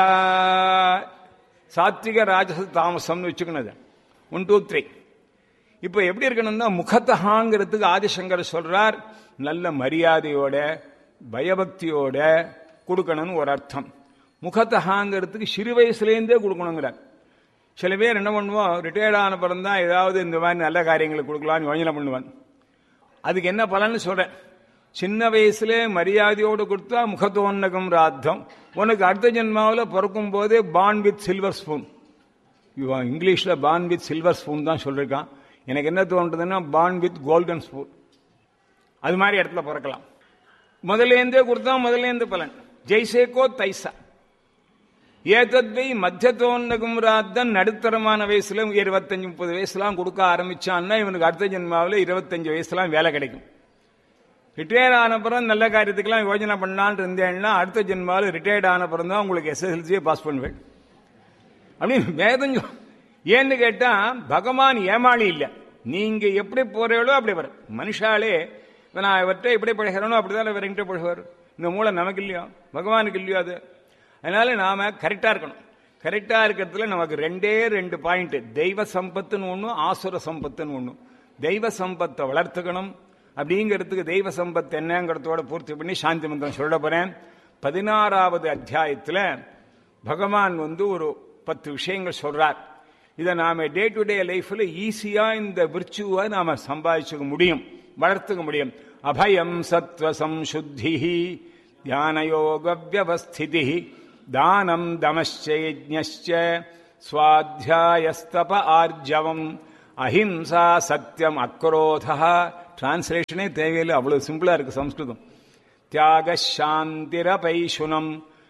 சாத்விக ராஜச தாமசம்னு வச்சுக்கணும் ஒன் டூ த்ரீ இப்போ எப்படி இருக்கணும்னா முகத்தகாங்கிறதுக்கு ஆதிசங்கர் சொல்றார் நல்ல மரியாதையோட பயபக்தியோட கொடுக்கணும்னு ஒரு அர்த்தம் முகத்தகாங்கிறதுக்கு சிறு வயசுலேருந்தே கொடுக்கணுங்கிறார் சில பேர் என்ன பண்ணுவோம் ரிட்டையர்ட் ஆன பிறந்தான் தான் ஏதாவது இந்த மாதிரி நல்ல காரியங்களை கொடுக்கலாம்னு யோஜனை பண்ணுவான் அதுக்கு என்ன பலன்னு சொல்றேன் சின்ன வயசுல மரியாதையோடு கொடுத்தா முகத்தோன்னகம் ராத்தம் உனக்கு அடுத்த ஜென்மாவில் பிறக்கும் போதே பான் வித் சில்வர் ஸ்பூன் இவன் இங்கிலீஷ்ல பான் வித் சில்வர் ஸ்பூன் தான் சொல்லியிருக்கான் எனக்கு என்ன தோன்றதுன்னா பான் வித் கோல்டன் ஸ்பூன் அது மாதிரி இடத்துல பிறக்கலாம் முதல்லேருந்தே கொடுத்தா முதல்லேருந்து பலன் ஜெய்சேகோ தைசா ஏதத்வை மத்தியத்தோன்னகம் ராத்தன் நடுத்தரமான வயசுல இருபத்தஞ்சு முப்பது வயசுலாம் கொடுக்க ஆரம்பிச்சான்னா இவனுக்கு அடுத்த ஜென்மாவில் இருபத்தஞ்சு வயசுலாம் வேலை கிடைக்கும் ரிட்டையர்ட் ஆன பிறகு நல்ல காரியத்துக்கெல்லாம் யோஜனை பண்ணான்னு இருந்தேன்னா அடுத்த ஜென்மாவில் ரிட்டையர்ட் ஆன பிறகு தான் உங்களுக்கு எஸ்எஸ்எல்சியே பாஸ் பண்ணுவேன் அப்படின்னு வேதம் சொல்- ஏன்னு கேட்டா பகவான் ஏமாளி இல்லை நீங்க எப்படி போறீங்களோ அப்படி வர மனுஷாலே இப்ப நான் இவர்கிட்ட எப்படி பழகிறனோ அப்படிதான் இவர் என்கிட்ட பழகுவார் இந்த மூளை நமக்கு இல்லையோ பகவானுக்கு இல்லையோ அது அதனால நாம கரெக்டா இருக்கணும் கரெக்டா இருக்கிறதுல நமக்கு ரெண்டே ரெண்டு பாயிண்ட் தெய்வ சம்பத்துன்னு ஒண்ணு ஆசுர சம்பத்துன்னு ஒண்ணு தெய்வ சம்பத்தை வளர்த்துக்கணும் அப்படிங்கிறதுக்கு தெய்வ சம்பத் என்னங்கிறதோட பூர்த்தி பண்ணி சாந்தி மந்திரம் சொல்ல போறேன் பதினாறாவது அத்தியாயத்துல பகவான் வந்து ஒரு பத்து விஷயங்கள் சொல்றார் இதை நாம டே டு டே லைஃப்ல ஈஸியா இந்த விர்ச்சுவை நாம சம்பாதிச்சுக்க முடியும் வளர்த்துக்க முடியும் அபயம் சத்வ சம்சுத்தி தியானயோக வியவஸ்திதி தானம் தமச்ச சுவாத்தியாயஸ்தப ஆர்ஜவம் அஹிம்சா சத்தியம் அக்ரோதா டிரான்ஸ்லேஷனே தேவையில்லை அவ்வளவு சிம்பிளா இருக்கு சம்ஸ்கிருதம் தியாக சாந்திரபைஷுனம்